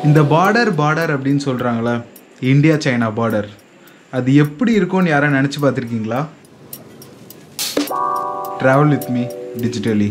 இந்த border border அப்படின்னு சொல்கிறாங்களே இந்தியா சைனா பார்டர் அது எப்படி இருக்கும்னு யாரும் நினச்சி பார்த்துருக்கீங்களா travel with me digitally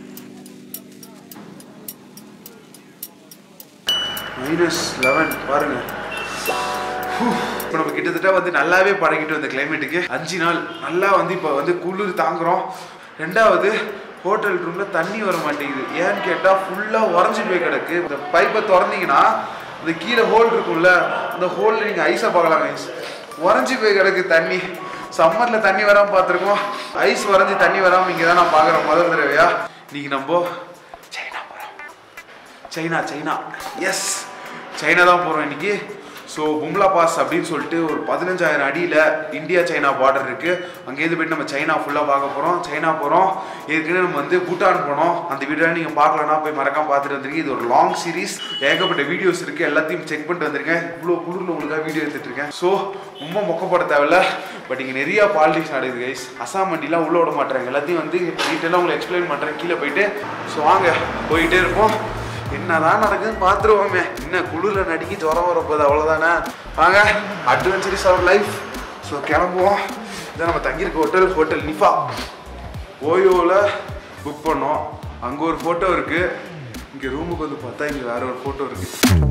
minus eleven பாருங்க இப்போ நம்ம கிட்டத்தட்ட வந்து நல்லாவே பழகிட்டு வந்த கிளைமேட்டுக்கு அஞ்சு நாள் நல்லா வந்து இப்போ வந்து குளிர் தாங்குறோம் ரெண்டாவது ஹோட்டல் ரூம்ல தண்ணி வர மாட்டேங்குது ஏன்னு கேட்டால் ஃபுல்லாக உறைஞ்சி போய் கிடக்கு இந்த பைப்பை திறந்தீங்கன்னா இந்த கீழே ஹோல் இருக்கும்ல அந்த ஹோலில் நீங்கள் ஐஸை பார்க்கலாம் ஐஸ் உறைஞ்சி போய் கிடக்கு தண்ணி சம்மரில் தண்ணி வராமல் பார்த்துருக்கோம் ஐஸ் உறைஞ்சி தண்ணி வராமல் இங்கே தான் நான் பார்க்குறேன் முதல் தடவையா இன்னைக்கு நம்ம சைனா போகிறோம் சைனா சைனா எஸ் சைனா தான் போகிறோம் இன்னைக்கு ஸோ பும்லா பாஸ் அப்படின்னு சொல்லிட்டு ஒரு பதினஞ்சாயிரம் அடியில் இந்தியா சைனா பார்டர் இருக்குது அங்கேருந்து போயிட்டு நம்ம சைனா ஃபுல்லாக பார்க்க போகிறோம் சைனா போகிறோம் ஏற்கனவே நம்ம வந்து பூட்டான் போனோம் அந்த வீடியோ நீங்கள் பார்க்கலன்னா போய் மறக்காம பார்த்துட்டு வந்திருக்கீங்க இது ஒரு லாங் சீரிஸ் ஏகப்பட்ட வீடியோஸ் இருக்குது எல்லாத்தையும் செக் பண்ணிட்டு வந்திருக்கேன் இவ்வளோ குளிரில் உங்களுக்காக வீடியோ எடுத்துட்டு இருக்கேன் ஸோ ரொம்ப மொக்கப்பட தேவையில்ல பட் இங்கே நிறைய பாலிடிக்ஸ் நடக்குது கைஸ் அசாம் வண்டிலாம் உள்ள விட மாட்டாங்க எல்லாத்தையும் வந்து டீட்டெயிலாக உங்களுக்கு எக்ஸ்பிளைன் பண்ணுறேன் கீழே போயிட்டு ஸோ வாங்க போயிட்டே இருப்போம் என்னதான் நடக்குதுன்னு பார்த்துருவோமே என்ன குளிர்ல நடிக்கி ஜுரம் வரப்போகுது அவ்வளோதானே வாங்க அட்வென்ச்சரிஸ் அவர் லைஃப் ஸோ கிளம்புவோம் இதான் நம்ம தங்கியிருக்க ஹோட்டல் ஹோட்டல் நிஃபா ஓயோவில் புக் பண்ணோம் அங்கே ஒரு ஃபோட்டோ இருக்கு இங்கே ரூமுக்கு வந்து பார்த்தா இங்கே வேற ஒரு ஃபோட்டோ இருக்கு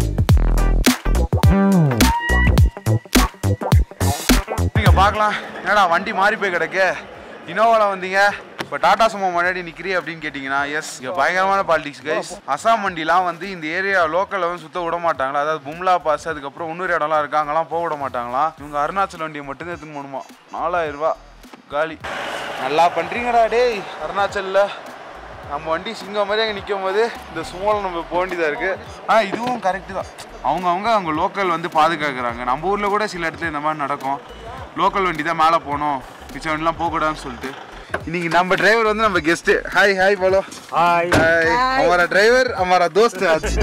நீங்க பார்க்கலாம் என்னடா வண்டி மாறி போய் கிடக்கு இனோவாவில் வந்தீங்க இப்போ டாடா சுமோ முன்னாடி நிற்கிறீ அப்படின்னு கேட்டிங்கன்னா எஸ் இங்கே பயங்கரமான பாலிடிக்ஸ் கைஸ் அசாம் வண்டிலாம் வந்து இந்த ஏரியா லோக்கலில் வந்து சுத்த விட மாட்டாங்களா அதாவது பும்லா பாஸ் அதுக்கப்புறம் இன்னொரு இடம்லாம் இருக்கு அங்கெல்லாம் போக விட மாட்டாங்களாம் இவங்க அருணாச்சல் வண்டியை மட்டும் எடுத்துன்னு போகணுமா நாலாயிரம் ரூபாய் காலி நல்லா பண்ணுறீங்கடா டேய் அருணாச்சலில் நம்ம வண்டி சிங்கம் மாதிரி அங்கே நிற்கும் போது இந்த சுமோவில் நம்ம போக வேண்டியதாக இருக்குது ஆனால் இதுவும் கரெக்டு தான் அவங்க அவங்க அவங்க லோக்கல் வந்து பாதுகாக்கிறாங்க நம்ம ஊரில் கூட சில இடத்துல இந்த மாதிரி நடக்கும் லோக்கல் வண்டி தான் மேலே போகணும் மிச்ச வண்டிலாம் போகக்கூடாதுன்னு சொல்லிட்டு இன்னைக்கு நம்ம டிரைவர் வந்து நம்ம கெஸ்ட்டு ஹாய் ஹாய் போலோ हाय ஹாய் हमारा டிரைவர் हमारा दोस्त है आज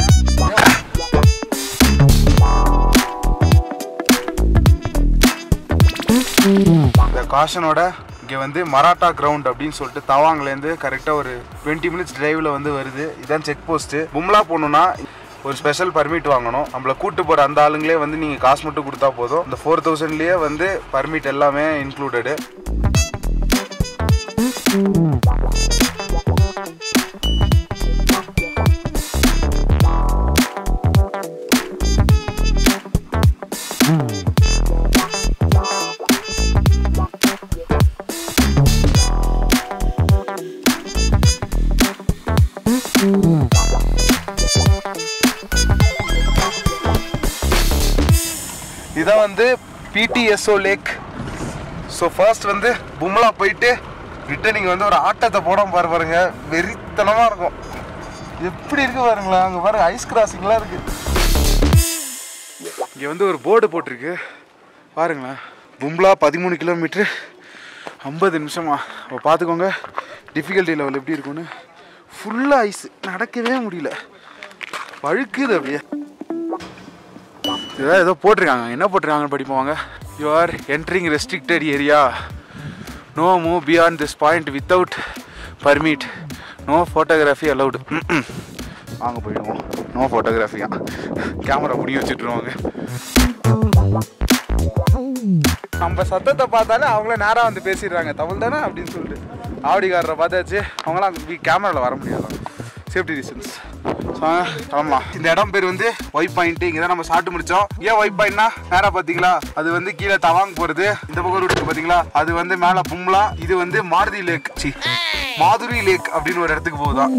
இந்த காஷனோட இங்கே வந்து மராட்டா கிரவுண்ட் அப்படின்னு சொல்லிட்டு தவாங்லேருந்து கரெக்டாக ஒரு டுவெண்ட்டி மினிட்ஸ் டிரைவில் வந்து வருது இதான் செக் போஸ்ட்டு பும்லா போகணுன்னா ஒரு ஸ்பெஷல் பர்மிட் வாங்கணும் நம்மளை கூட்டு போகிற அந்த ஆளுங்களே வந்து நீங்கள் காசு மட்டும் கொடுத்தா போதும் இந்த ஃபோர் தௌசண்ட்லேயே வந்து பர்மிட் எல்லாமே இன்க்ளூடடு இதான் வந்து பிடிஎஸ்ஓ லேக் ஸோ ஃபர்ஸ்ட் வந்து பும்லா போயிட்டு ரிட்டர்னிங் வந்து ஒரு ஆட்டத்தை போட பாரு பாருங்க வெறித்தனமாக இருக்கும் எப்படி இருக்கு பாருங்களேன் அங்கே பாருங்க ஐஸ் கிராசிங்லாம் இருக்கு இங்கே வந்து ஒரு போர்டு போட்டிருக்கு பாருங்களேன் பும்லா பதிமூணு கிலோமீட்ரு ஐம்பது நிமிஷமா அப்போ பார்த்துக்கோங்க டிஃபிகல்ட்டி லெவல் எப்படி இருக்கும்னு ஃபுல்லாக ஐஸ் நடக்கவே முடியல வழுக்குது அப்படியே இதான் ஏதோ போட்டிருக்காங்க என்ன போட்டிருக்காங்கன்னு படிப்போங்க you are entering restricted area no move beyond this point without permit no photography allowed வாங்க போயிடுவோம் நோ ஃபோட்டோகிராஃபியா கேமரா புடி வச்சுட்ருவாங்க நம்ம சத்தத்தை பார்த்தாலே அவங்கள நேராக வந்து பேசிடுறாங்க தமிழ் தானே அப்படின்னு சொல்லிட்டு ஆவடிக்காரரை பார்த்தாச்சு அவங்களாம் கேமராவில் வர முடியாது சேஃப்டி ரீசன்ஸ் கிளம்பலாம் இந்த இடம் பேர் வந்து ஒய் பாயிண்ட் இங்கே தான் நம்ம சாப்பிட்டு முடிச்சோம் ஏன் ஒய் பாயிண்ட்னா நேரா பார்த்தீங்களா அது வந்து கீழே தவாங் போகிறது இந்த பக்கம் ரூட் பார்த்தீங்களா அது வந்து மேலே பும்லா இது வந்து மாருதி லேக் சி மாதுரி லேக் அப்படின்னு ஒரு இடத்துக்கு போகுதான்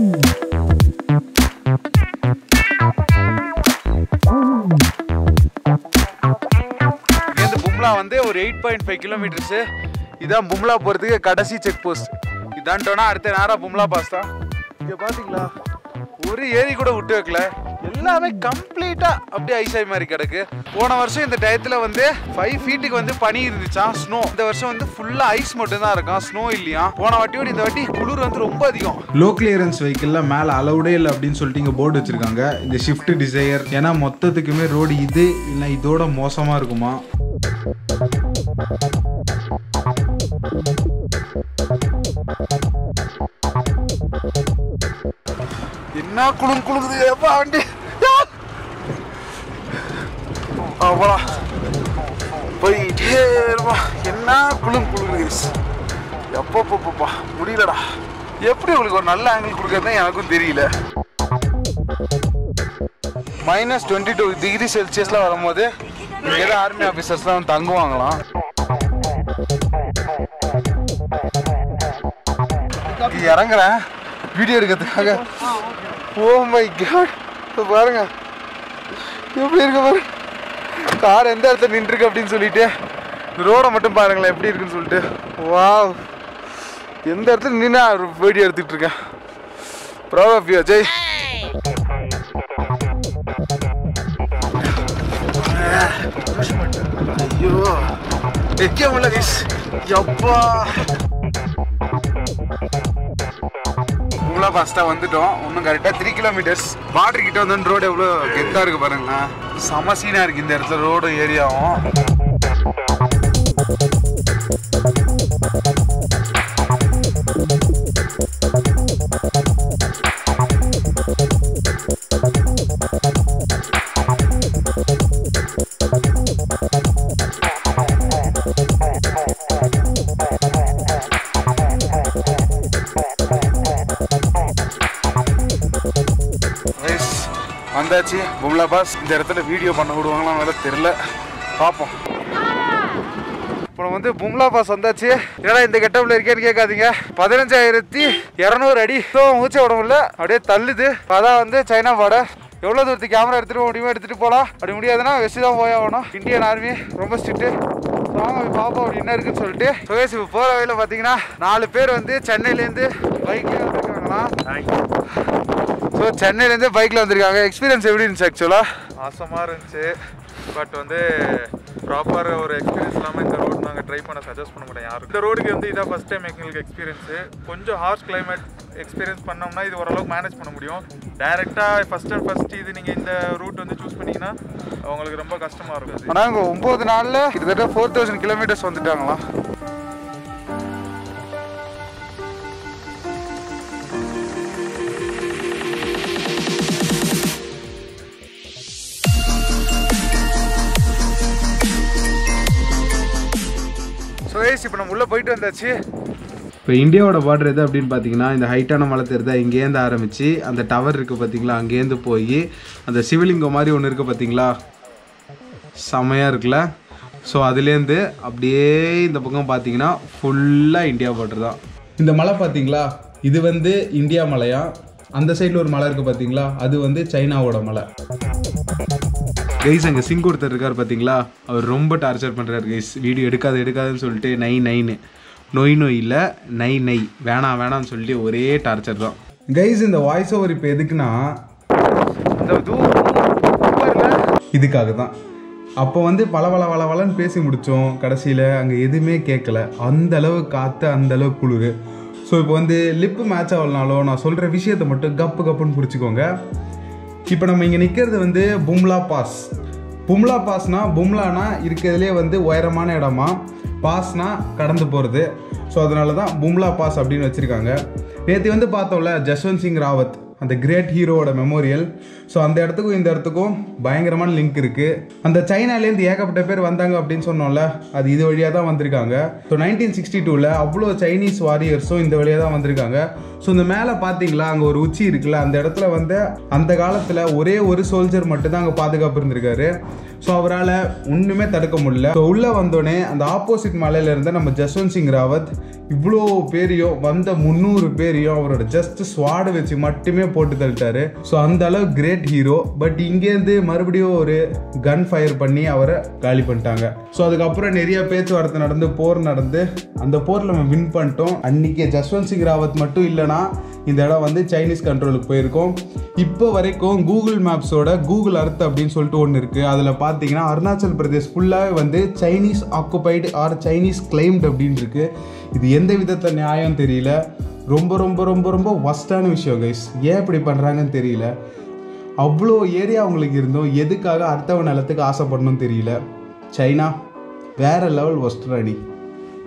இங்கேருந்து பும்லா வந்து ஒரு எயிட் பாயிண்ட் ஃபைவ் கிலோமீட்டர்ஸு இதான் பும்லா போகிறதுக்கு கடைசி செக் போஸ்ட் இதான்ட்டோன்னா அடுத்த நேரம் பும்லா பாஸ் தான் இங்கே பார்த்தீங்களா ஒரு ஏரி கூட விட்டு வைக்கல எல்லாமே கம்ப்ளீட்டா அப்படியே ஐஸ் ஆகி மாதிரி கிடக்கு போன வருஷம் இந்த டயத்துல வந்து ஃபைவ் ஃபீட்டுக்கு வந்து பனி இருந்துச்சா ஸ்னோ இந்த வருஷம் வந்து ஃபுல்லா ஐஸ் மட்டும் தான் இருக்கும் ஸ்னோ இல்லையா போன வாட்டியோட இந்த வாட்டி குளிர் வந்து ரொம்ப அதிகம் லோ கிளியரன்ஸ் வெஹிக்கிளில் மேலே அலௌடே இல்லை அப்படின்னு சொல்லிட்டு இங்கே போர்டு வச்சுருக்காங்க இந்த ஷிஃப்ட் டிசையர் ஏன்னா மொத்தத்துக்குமே ரோடு இது இல்லை இதோட மோசமாக இருக்குமா என்ன குளிர் குளுக்குது எப்பா வண்டி போலாம் போயிட்டே இருப்பா என்ன குளிர் குளிர் கைஸ் எப்பப்பப்பா முடியலடா எப்படி உங்களுக்கு ஒரு நல்ல ஆங்கிள் கொடுக்கறதுன்னு எனக்கும் தெரியல மைனஸ் டுவெண்ட்டி டூ டிகிரி செல்சியஸ்ல வரும்போது இங்கே தான் ஆர்மி ஆஃபீஸர்ஸ்லாம் வந்து தங்குவாங்களாம் இங்க இறங்குறேன் வீடியோ எடுக்கிறதுக்காக ஓ மை காட் பாருங்க எப்படி இருக்கு பாரு கார் எந்த இடத்துல நின்றுருக்கு அப்படின்னு சொல்லிட்டு ரோடை மட்டும் பாருங்களேன் எப்படி இருக்குன்னு சொல்லிட்டு வாவ் எந்த இடத்துல நின்று வீடியோ எடுத்துட்டு இருக்கேன் ப்ரௌட் ஆஃப் யூ அஜய் ஐயோ வைக்க முடியல கைஸ் எப்பா இவ்வளோ ஃபாஸ்ட்டாக வந்துட்டோம் இன்னும் கரெக்டாக த்ரீ கிலோமீட்டர்ஸ் பார்டர் கிட்ட வந்து ரோடு எவ்வளோ கெத்தாக இருக்கு பாருங்களேன் செம சீனாக இருக்குது இந்த இடத்துல ரோடும் ஏரியாவும் Guys, வந்தாச்சு பும்லா பாஸ் இந்த இடத்துல வீடியோ பண்ண விடுவாங்களாம் வேலை தெரில பார்ப்போம் இப்போ வந்து பும்லா பாஸ் வந்தாச்சு ஏன்னா இந்த கெட்டப்ல இருக்கேன்னு கேட்காதீங்க பதினஞ்சாயிரத்தி இரநூறு அடி ஸோ மூச்சை விட முடியல அப்படியே தள்ளுது அதான் வந்து சைனா பார்டர் எவ்வளோ தூரத்துக்கு கேமரா எடுத்துட்டு போக முடியுமோ எடுத்துட்டு போகலாம் அப்படி முடியாதுன்னா வெஸ்ட் தான் போய் ஆகணும் இந்தியன் ஆர்மி ரொம்ப ஸ்ட்ரிக்ட்டு வாங்க போய் பார்ப்போம் அப்படி என்ன இருக்குன்னு சொல்லிட்டு சுகேஷ் இப்போ போகிற வழியில் பார்த்தீங்கன்னா நாலு பேர் வந்து சென்னையிலேருந்து பைக்கில் வந்துருக்காங்களாம் ஸோ சென்னையிலேருந்து பைக்கில் வந்திருக்காங்க எக்ஸ்பீரியன்ஸ் எப்படி இருந்துச்சு ஆக்சுவலாக ஆசமாக இருந்துச்சு பட் வந்து ப்ராப்பர் ஒரு எக்ஸ்பீரியன்ஸ் இல்லாமல் இந்த ரோடு நாங்கள் ட்ரை பண்ண சஜஸ்ட் பண்ண மாட்டோம் யாரும் இந்த ரோடுக்கு வந்து இதான் ஃபஸ்ட் டைம் எங்களுக்கு எக்ஸ்பீரியன்ஸு கொஞ்சம் ஹார்ஷ் கிளைமேட் எக்ஸ்பீரியன்ஸ் பண்ணோம்னா இது ஓரளவுக்கு மேனேஜ் பண்ண முடியும் டைரெக்டாக ஃபஸ்ட் அண்ட் ஃபஸ்ட் இது நீங்கள் இந்த ரூட் வந்து சூஸ் பண்ணீங்கன்னா அவங்களுக்கு ரொம்ப கஷ்டமாக இருக்கும் அது. ஆனால் இங்கே ஒம்பது நாளில் கிட்டத்தட்ட ஃபோர் தௌசண்ட் கிலோமீட்டர்ஸ் வந்துட்டாங்களாம் சுரேஷ் இப்போ நம்ம உள்ளே போயிட்டு வந்தாச்சு இப்போ இந்தியாவோட பார்டர் எது அப்படின்னு பார்த்தீங்கன்னா இந்த ஹைட்டான மலை தெரியுதா இங்கேருந்து ஆரம்பித்து அந்த டவர் இருக்குது பார்த்தீங்களா அங்கேருந்து போய் அந்த சிவலிங்கம் மாதிரி ஒன்று இருக்குது பார்த்தீங்களா செமையாக இருக்குல்ல ஸோ அதுலேருந்து அப்படியே இந்த பக்கம் பார்த்தீங்கன்னா ஃபுல்லாக இந்தியா பார்டர் தான் இந்த மலை பார்த்தீங்களா இது வந்து இந்தியா மலையா அந்த சைடில் ஒரு மலை இருக்குது பார்த்தீங்களா அது வந்து சைனாவோட மலை கைஸ் அங்கே சிங் ஒருத்தர் இருக்கார் பார்த்தீங்களா அவர் ரொம்ப டார்ச்சர் பண்ணுறாரு கைஸ் வீடியோ எடுக்காது எடுக்காதுன்னு சொல்லிட்டு நை நைன்னு நொய் நொய் இல்லை நை நை வேணாம் வேணாம்னு சொல்லிட்டு ஒரே டார்ச்சர் தான் கைஸ் இந்த வாய்ஸ் ஓவர் இப்போ எதுக்குன்னா இந்த தூரம் இதுக்காக தான் அப்போ வந்து பல பல வள வளன்னு பேசி முடித்தோம் கடைசியில் அங்கே எதுவுமே கேட்கல அந்த அளவு காற்று அந்த அளவு குளிர் ஸோ இப்போ வந்து லிப்பு மேட்ச் ஆகலனாலும் நான் சொல்கிற விஷயத்தை மட்டும் கப்பு கப்புன்னு பிடிச்சிக்கோங்க இப்போ நம்ம இங்கே நிற்கிறது வந்து பும்லா பாஸ் பும்லா பாஸ்னா பும்லானா இருக்கிறதுலே வந்து உயரமான இடமா பாஸ்னா கடந்து போகிறது ஸோ அதனால தான் பும்லா பாஸ் அப்படின்னு வச்சுருக்காங்க நேற்று வந்து பார்த்தோம்ல ஜஸ்வந்த் சிங் ராவத் அந்த கிரேட் ஹீரோவோட மெமோரியல் ஸோ அந்த இடத்துக்கும் இந்த இடத்துக்கும் பயங்கரமான லிங்க் இருக்குது அந்த சைனாலேருந்து ஏகப்பட்ட பேர் வந்தாங்க அப்படின்னு சொன்னோம்ல அது இது வழியாக தான் வந்திருக்காங்க ஸோ நைன்டீன் சிக்ஸ்டி டூவில் அவ்வளோ சைனீஸ் வாரியர்ஸும் இந்த வழியாக தான் வந்திருக்காங்க ஸோ இந்த மேலே பார்த்தீங்களா அங்கே ஒரு உச்சி இருக்குல்ல அந்த இடத்துல வந்து அந்த காலத்தில் ஒரே ஒரு சோல்ஜர் மட்டும்தான் அங்கே பாதுகாப்பு இருந்திருக்காரு ஸோ அவரால் ஒன்றுமே தடுக்க முடியல ஸோ உள்ளே வந்தோடனே அந்த ஆப்போசிட் மலையில இருந்த நம்ம ஜஸ்வந்த் சிங் ராவத் இவ்வளோ பேரையும் வந்த முந்நூறு பேரையும் அவரோட ஜஸ்ட் ஸ்வாடு வச்சு மட்டுமே போட்டு தள்ளிட்டாரு ஸோ அந்த அளவு கிரேட் ஹீரோ பட் இங்கேருந்து மறுபடியும் ஒரு கன் ஃபயர் பண்ணி அவரை காலி பண்ணிட்டாங்க ஸோ அதுக்கப்புறம் நிறைய பேச்சுவார்த்தை நடந்து போர் நடந்து அந்த போரில் நம்ம வின் பண்ணிட்டோம் அன்னைக்கு ஜஸ்வந்த் சிங் ராவத் மட்டும் இல்லைனா இந்த இடம் வந்து சைனீஸ் கண்ட்ரோலுக்கு போயிருக்கோம் இப்போ வரைக்கும் கூகுள் மேப்ஸோட கூகுள் அர்த் அப்படின்னு சொல்லிட்டு ஒன்று இருக்குது அதில் பார்த்தீங்கன்னா அருணாச்சல் பிரதேஷ் ஃபுல்லாகவே வந்து Chinese occupied or Chinese claimed அப்படின்னு இருக்கு இது எந்த விதத்தில் நியாயம் தெரியல ரொம்ப ரொம்ப ரொம்ப ரொம்ப ஒஸ்டான விஷயம் கைஸ் ஏன் இப்படி பண்ணுறாங்கன்னு தெரியல அவ்வளோ ஏரியா அவங்களுக்கு இருந்தோம் எதுக்காக அடுத்தவன் நிலத்துக்கு ஆசைப்படணும்னு தெரியல சைனா வேற லெவல் ஒஸ்ட் ராணி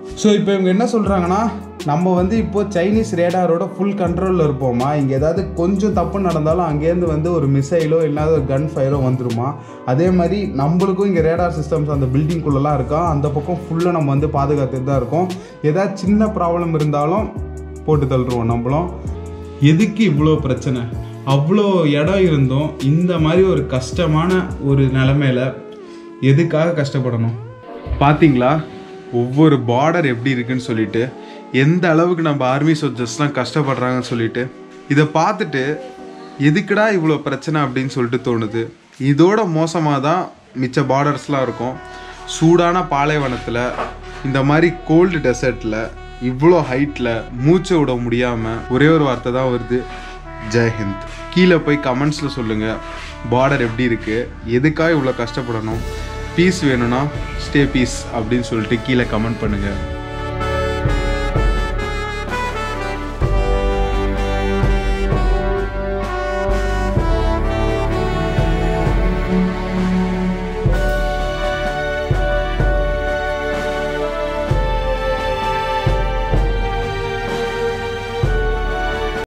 ஸோ இப்போ இவங்க என்ன சொல்கிறாங்கன்னா நம்ம வந்து இப்போ சைனீஸ் ரேடாரோட ஃபுல் கண்ட்ரோலில் இருப்போமா இங்கே ஏதாவது கொஞ்சம் தப்பு நடந்தாலும் அங்கேருந்து வந்து ஒரு மிசைலோ இல்லாத ஒரு கன் ஃபயரோ வந்துருமா அதே மாதிரி நம்மளுக்கும் இங்கே ரேடார் சிஸ்டம்ஸ் அந்த பில்டிங்குள்ளெல்லாம் இருக்கா அந்த பக்கம் ஃபுல்லாக நம்ம வந்து பாதுகாத்துட்டு தான் இருக்கோம் ஏதாவது சின்ன ப்ராப்ளம் இருந்தாலும் போட்டு தள்ளுருவோம் நம்மளும் எதுக்கு இவ்வளோ பிரச்சனை அவ்வளோ இடம் இருந்தும் இந்த மாதிரி ஒரு கஷ்டமான ஒரு நிலமையில எதுக்காக கஷ்டப்படணும் பார்த்தீங்களா ஒவ்வொரு பார்டர் எப்படி இருக்குன்னு சொல்லிட்டு எந்த அளவுக்கு நம்ம ஆர்மி சோல்ஜர்ஸ்லாம் கஷ்டப்படுறாங்கன்னு சொல்லிட்டு இதை பார்த்துட்டு எதுக்குடா இவ்வளோ பிரச்சனை அப்படின்னு சொல்லிட்டு தோணுது இதோட மோசமாக தான் மிச்ச பார்டர்ஸ்லாம் இருக்கும் சூடான பாலைவனத்தில் இந்த மாதிரி கோல்டு டெசர்ட்டில் இவ்வளோ ஹைட்டில் மூச்சை விட முடியாமல் ஒரே ஒரு வார்த்தை தான் வருது ஜெய்ஹிந்த் கீழே போய் கமெண்ட்ஸில் சொல்லுங்கள் பார்டர் எப்படி இருக்குது எதுக்காக இவ்வளோ கஷ்டப்படணும் பீஸ் வேணும்னா ஸ்டே பீஸ் அப்படின்னு சொல்லிட்டு கீழே கமெண்ட் பண்ணுங்கள்